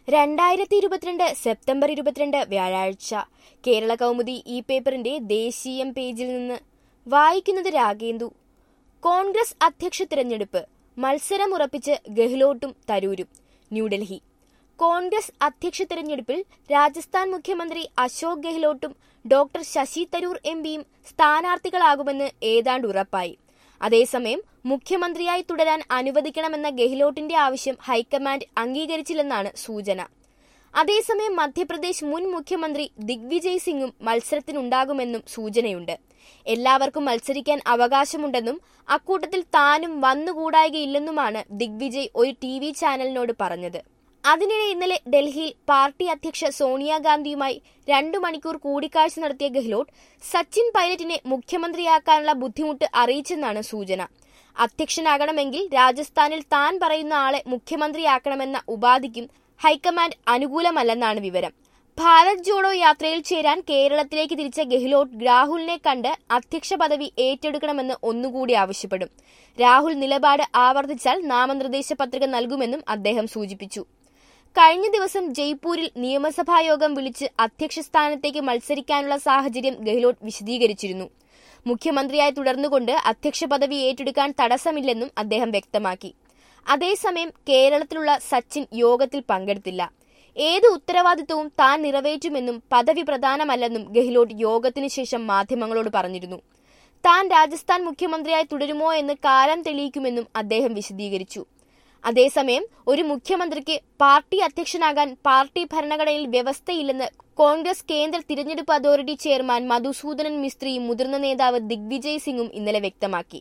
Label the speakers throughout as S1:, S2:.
S1: രണ്ടായിരത്തി ഇരുപത്തിരണ്ട് സെപ്റ്റംബർ ഇരുപത്തിരണ്ട് വ്യാഴാഴ്ച കേരള കൗമുദി ഈ പേപ്പറിന്റെ ദേശീയം പേജിൽ നിന്ന് വായിക്കുന്നത് രാഗേന്ദു കോൺഗ്രസ് അധ്യക്ഷ തിരഞ്ഞെടുപ്പ് മത്സരം ഉറപ്പിച്ച് ഗെഹ്ലോട്ടും തരൂരും ന്യൂഡൽഹി കോൺഗ്രസ് അധ്യക്ഷ തിരഞ്ഞെടുപ്പിൽ രാജസ്ഥാൻ മുഖ്യമന്ത്രി അശോക് ഗെഹ്ലോട്ടും ഡോക്ടർ ശശി തരൂർ എം പിയും സ്ഥാനാർത്ഥികളാകുമെന്ന് ഏതാണ്ട് ഉറപ്പായി അതേസമയം മുഖ്യമന്ത്രിയായി തുടരാൻ അനുവദിക്കണമെന്ന ഗെഹ്ലോട്ടിന്റെ ആവശ്യം ഹൈക്കമാൻഡ് അംഗീകരിച്ചില്ലെന്നാണ് സൂചന അതേസമയം മധ്യപ്രദേശ് മുൻ മുഖ്യമന്ത്രി ദിഗ്വിജയ് സിംഗും മത്സരത്തിനുണ്ടാകുമെന്നും സൂചനയുണ്ട് എല്ലാവർക്കും മത്സരിക്കാൻ അവകാശമുണ്ടെന്നും അക്കൂട്ടത്തിൽ താനും വന്നുകൂടായികയില്ലെന്നുമാണ് ദിഗ്വിജയ് ഒരു ടി വി ചാനലിനോട് പറഞ്ഞത് അതിനിടെ ഇന്നലെ ഡൽഹിയിൽ പാർട്ടി അധ്യക്ഷ സോണിയാഗാന്ധിയുമായി രണ്ടു മണിക്കൂർ കൂടിക്കാഴ്ച നടത്തിയ ഗെഹ്ലോട്ട് സച്ചിൻ പൈലറ്റിനെ മുഖ്യമന്ത്രിയാക്കാനുള്ള ബുദ്ധിമുട്ട് അറിയിച്ചെന്നാണ് സൂചന അധ്യക്ഷനാകണമെങ്കിൽ രാജസ്ഥാനിൽ താൻ പറയുന്ന ആളെ മുഖ്യമന്ത്രിയാക്കണമെന്ന ഉപാധിക്കും ഹൈക്കമാൻഡ് അനുകൂലമല്ലെന്നാണ് വിവരം ഭാരത് ജോഡോ യാത്രയിൽ ചേരാൻ കേരളത്തിലേക്ക് തിരിച്ച ഗെഹ്ലോട്ട് രാഹുലിനെ കണ്ട് അധ്യക്ഷ പദവി ഏറ്റെടുക്കണമെന്ന് ഒന്നുകൂടി ആവശ്യപ്പെടും രാഹുൽ നിലപാട് ആവർത്തിച്ചാൽ നാമനിർദ്ദേശ പത്രിക നൽകുമെന്നും അദ്ദേഹം സൂചിപ്പിച്ചു കഴിഞ്ഞ ദിവസം ജയ്പൂരിൽ നിയമസഭാ യോഗം വിളിച്ച് അധ്യക്ഷ സ്ഥാനത്തേക്ക് മത്സരിക്കാനുള്ള സാഹചര്യം ഗെഹ്ലോട്ട് വിശദീകരിച്ചിരുന്നു മുഖ്യമന്ത്രിയായി തുടർന്നുകൊണ്ട് അധ്യക്ഷ പദവി ഏറ്റെടുക്കാൻ തടസ്സമില്ലെന്നും അദ്ദേഹം വ്യക്തമാക്കി അതേസമയം കേരളത്തിലുള്ള സച്ചിൻ യോഗത്തിൽ പങ്കെടുത്തില്ല ഏത് ഉത്തരവാദിത്വവും താൻ നിറവേറ്റുമെന്നും പദവി പ്രധാനമല്ലെന്നും ഗെഹ്ലോട്ട് യോഗത്തിനു ശേഷം മാധ്യമങ്ങളോട് പറഞ്ഞിരുന്നു താൻ രാജസ്ഥാൻ മുഖ്യമന്ത്രിയായി തുടരുമോ എന്ന് കാലം തെളിയിക്കുമെന്നും അദ്ദേഹം വിശദീകരിച്ചു അതേസമയം ഒരു മുഖ്യമന്ത്രിക്ക് പാർട്ടി അധ്യക്ഷനാകാൻ പാർട്ടി ഭരണഘടനയിൽ വ്യവസ്ഥയില്ലെന്ന് കോൺഗ്രസ് കേന്ദ്ര തിരഞ്ഞെടുപ്പ് അതോറിറ്റി ചെയർമാൻ മധുസൂദനൻ മിസ്ത്രിയും മുതിർന്ന നേതാവ് ദിഗ്വിജയ് സിംഗും ഇന്നലെ വ്യക്തമാക്കി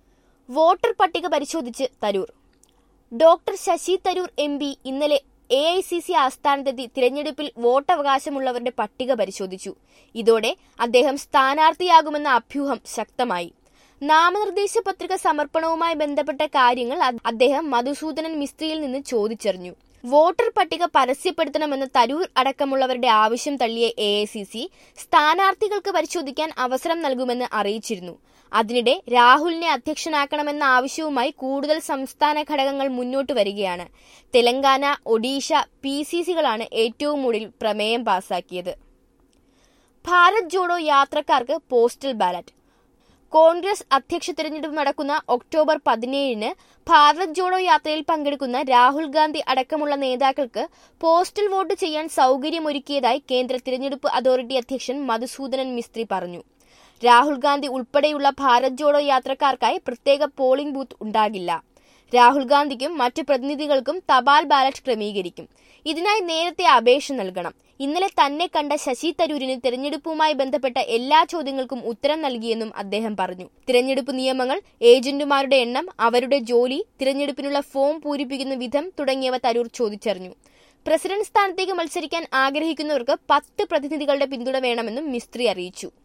S1: വോട്ടർ പട്ടിക പരിശോധിച്ച് Tharoor doctor Shashi Tharoor M P ഇന്നലെ എ ഐ സി സി ആസ്ഥാനത്തെത്തി തിരഞ്ഞെടുപ്പിൽ വോട്ടവകാശമുള്ളവരുടെ പട്ടിക പരിശോധിച്ചു ഇതോടെ അദ്ദേഹം സ്ഥാനാർത്ഥിയാകുമെന്ന അഭ്യൂഹം ശക്തമായി നാമനിർദ്ദേശ പത്രിക സമർപ്പണവുമായി ബന്ധപ്പെട്ട കാര്യങ്ങൾ അദ്ദേഹം മധുസൂദനൻ മിസ്ത്രിയിൽ നിന്ന് ചോദിച്ചറിഞ്ഞു വോട്ടർ പട്ടിക പരസ്യപ്പെടുത്തണമെന്ന് തരൂർ അടക്കമുള്ളവരുടെ ആവശ്യം തള്ളിയ എ ഐ സി സി സ്ഥാനാർത്ഥികൾക്ക് പരിശോധിക്കാൻ അവസരം നൽകുമെന്ന് അറിയിച്ചിരുന്നു അതിനിടെ രാഹുലിനെ അധ്യക്ഷനാക്കണമെന്ന ആവശ്യവുമായി കൂടുതൽ സംസ്ഥാന ഘടകങ്ങൾ മുന്നോട്ട് വരികയാണ് തെലങ്കാന ഒഡീഷ പി സി സികളാണ് ഏറ്റവും ഒടുവിൽ പ്രമേയം പാസാക്കിയത് ഭാരത് ജോഡോ യാത്രക്കാർക്ക് പോസ്റ്റൽ ബാലറ്റ് കോൺഗ്രസ് അധ്യക്ഷ തിരഞ്ഞെടുപ്പ് നടക്കുന്ന ഒക്ടോബർ പതിനേഴിന് ഭാരത് ജോഡോ യാത്രയിൽ പങ്കെടുക്കുന്ന രാഹുൽ ഗാന്ധി അടക്കമുള്ള നേതാക്കൾക്ക് പോസ്റ്റൽ വോട്ട് ചെയ്യാൻ സൗകര്യമൊരുക്കിയതായി കേന്ദ്ര തിരഞ്ഞെടുപ്പ് അതോറിറ്റി അധ്യക്ഷൻ മധുസൂദനൻ മിസ്ത്രി പറഞ്ഞു രാഹുൽ ഗാന്ധി ഉൾപ്പെടെയുള്ള ഭാരത് ജോഡോ യാത്രക്കാർക്കായി പ്രത്യേക പോളിംഗ് ബൂത്ത് ഉണ്ടാകില്ല രാഹുൽ ഗാന്ധിക്കും മറ്റു പ്രതിനിധികൾക്കും തപാൽ ബാലറ്റ് ക്രമീകരിക്കും ഇതിനായി നേരത്തെ അപേക്ഷ നൽകണം ഇന്നലെ തന്നെ കണ്ട ശശി തരൂരിന് തിരഞ്ഞെടുപ്പുമായി ബന്ധപ്പെട്ട എല്ലാ ചോദ്യങ്ങൾക്കും ഉത്തരം നൽകിയെന്നും അദ്ദേഹം പറഞ്ഞു തിരഞ്ഞെടുപ്പ് നിയമങ്ങൾ ഏജന്റുമാരുടെ എണ്ണം അവരുടെ ജോലി തിരഞ്ഞെടുപ്പിനുള്ള ഫോം പൂരിപ്പിക്കുന്ന വിധം തുടങ്ങിയവ തരൂർ ചോദിച്ചറിഞ്ഞു പ്രസിഡന്റ് സ്ഥാനത്തേക്ക് മത്സരിക്കാൻ ആഗ്രഹിക്കുന്നവർക്ക് പത്ത് പ്രതിനിധികളുടെ പിന്തുണ വേണമെന്നും മിസ്ത്രി അറിയിച്ചു